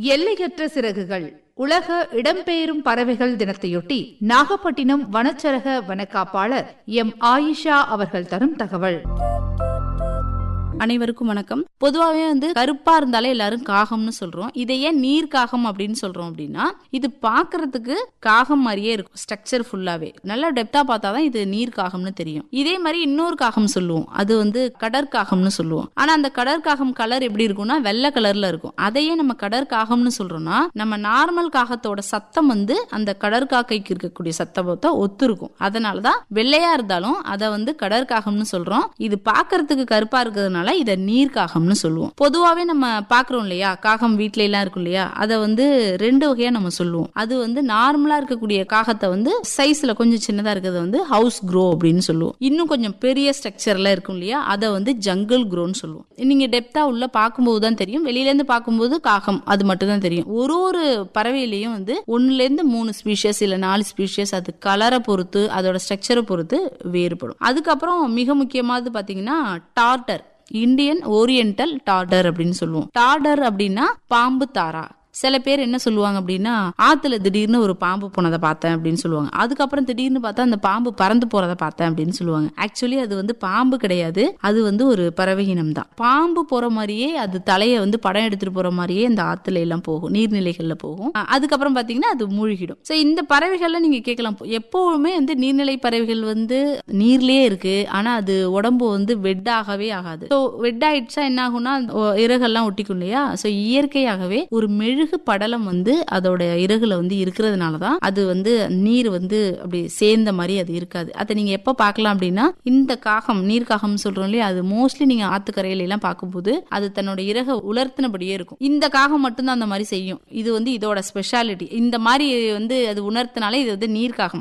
எல்லையற்ற சிறகுகள் உலக இடம்பெயரும் பறவைகள் தினத்தையொட்டி நாகப்பட்டினம் வனச்சரக வனக்காப்பாளர் எம் ஆயிஷா அவர்கள் தரும் தகவல் அனைவருக்கும் வணக்கம் பொதுவாகவே வந்து கருப்பா இருந்தாலே எல்லாரும் காகம்னு சொல்றோம் இதை ஏன் நீர் காகம் அப்படின்னு சொல்றோம் அப்படின்னா இது பார்க்கிறதுக்கு காகம் மாதிரியே இருக்கும் ஸ்ட்ரக்சர் ஃபுல்லாவே நல்லா டெப்தா பார்த்தாதான் இது நீர் காகம்னு தெரியும் இதே மாதிரி இன்னொரு காகம் சொல்லுவோம் அது வந்து கடற்காகம்னு சொல்லுவோம் ஆனா அந்த கடற்காகம் கலர் எப்படி இருக்கும்னா வெள்ளை கலர்ல இருக்கும் அதையே நம்ம கடற்காகம்னு சொல்றோம்னா நம்ம நார்மல் காகத்தோட சத்தம் வந்து அந்த கடற்காக்கைக்கு இருக்கக்கூடிய சத்தத்தை ஒத்து இருக்கும் அதனாலதான் வெள்ளையா இருந்தாலும் அதை வந்து கடற்காகம்னு சொல்றோம் இது பார்க்கிறதுக்கு கருப்பா இருக்கிறதுனால இதை நீர்க்காகம்னு சொல்லுவோம் பொதுவாவே நம்ம பாக்குறோம் இல்லையா காகம் வீட்ல எல்லாம் இருக்கும் இல்லையா அதை வந்து ரெண்டு வகையா நம்ம சொல்லுவோம் அது வந்து நார்மலா இருக்கக்கூடிய காகத்தை வந்து சைஸ்ல கொஞ்சம் சின்னதா இருக்கிறது வந்து ஹவுஸ் க்ரோ அப்படின்னு சொல்லுவோம் இன்னும் கொஞ்சம் பெரிய ஸ்ட்ரக்சர்ல இருக்கும் இல்லையா அதை வந்து ஜங்கிள் க்ரோன்னு சொல்லுவோம் நீங்க டெப்தா உள்ள பார்க்கும்போது தான் தெரியும் வெளியில இருந்து பார்க்கும்போது காகம் அது மட்டும் தான் தெரியும் ஒரு ஒரு பறவையிலையும் வந்து ஒண்ணுல இருந்து மூணு ஸ்பீஷியஸ் இல்ல நாலு ஸ்பீஷியஸ் அது கலரை பொறுத்து அதோட ஸ்ட்ரக்சரை பொறுத்து வேறுபடும் அதுக்கப்புறம் மிக முக்கியமானது பாத்தீங்கன்னா டார்டர் இந்தியன் ஓரியன்டல் டார்டர் அப்படின்னு சொல்லுவோம் டார்டர் அப்படின்னா பாம்பு தாரா சில பேர் என்ன சொல்லுவாங்க அப்படின்னா ஆத்துல திடீர்னு ஒரு பாம்பு போனதை பார்த்தேன் அப்படின்னு சொல்லுவாங்க அதுக்கப்புறம் திடீர்னு பார்த்தா அந்த பாம்பு பறந்து போறதை பார்த்தேன் அப்படின்னு சொல்லுவாங்க ஆக்சுவலி அது வந்து பாம்பு கிடையாது அது வந்து ஒரு பறவை இனம் தான் பாம்பு போற மாதிரியே அது தலையை வந்து படம் எடுத்துட்டு போற மாதிரியே இந்த ஆத்துல எல்லாம் போகும் நீர்நிலைகள்ல போகும் அஹ் அதுக்கப்புறம் பாத்தீங்கன்னா அது மூழ்கிடும் சோ இந்த பறவைகள்ல நீங்க கேட்கலாம் எப்பவுமே வந்து நீர்நிலை பறவைகள் வந்து நீர்லயே இருக்கு ஆனா அது உடம்பு வந்து வெட்டாகவே ஆகாது ஸோ வெட் ஆயிடுச்சா என்ன ஆகும்னா ஒ- இறகெல்லாம் ஒட்டிக்கும் இல்லையா ஸோ இயற்கையாகவே ஒரு மெழுகு படலம் வந்து அதோட இறகுல வந்து இருக்கிறதுனால தான் அது வந்து நீர் வந்து அப்படி சேர்ந்த மாதிரி அது இருக்காது அதை நீங்க எப்ப பார்க்கலாம் அப்படின்னா இந்த காகம் நீர் காகம் சொல்றோம் இல்லையா அது மோஸ்ட்லி நீங்க ஆத்துக்கரையில எல்லாம் பார்க்கும்போது அது தன்னோட இறக உலர்த்தினபடியே இருக்கும் இந்த காகம் மட்டும்தான் அந்த மாதிரி செய்யும் இது வந்து இதோட ஸ்பெஷாலிட்டி இந்த மாதிரி வந்து அது உணர்த்தினாலே இது வந்து நீர் காகம்